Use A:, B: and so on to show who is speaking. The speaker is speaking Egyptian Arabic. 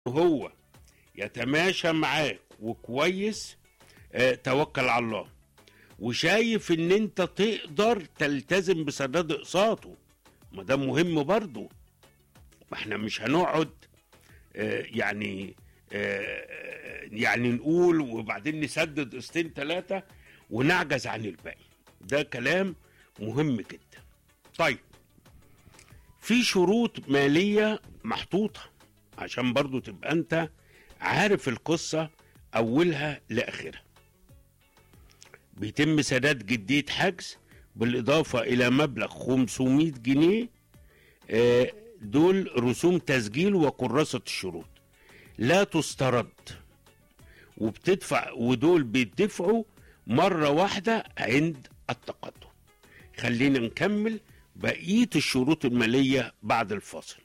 A: هو يتماشى معاك وكويس آه، توكل على الله وشايف ان انت تقدر تلتزم بسداد اقساطه ما ده مهم برضه ما احنا مش هنقعد آه، يعني آه، يعني نقول وبعدين نسدد قسطين ثلاثة ونعجز عن الباقي ده كلام مهم جدا طيب في شروط مالية محطوطة عشان برضو تبقى انت عارف القصة أولها لآخرها بيتم سداد جدية حجز بالإضافة إلى مبلغ 500 جنيه آه، دول رسوم تسجيل وكراسة الشروط لا تسترد وبتدفع ودول بيدفعوا مرة واحدة عند التقدم خلينا نكمل بقية الشروط المالية بعد الفاصل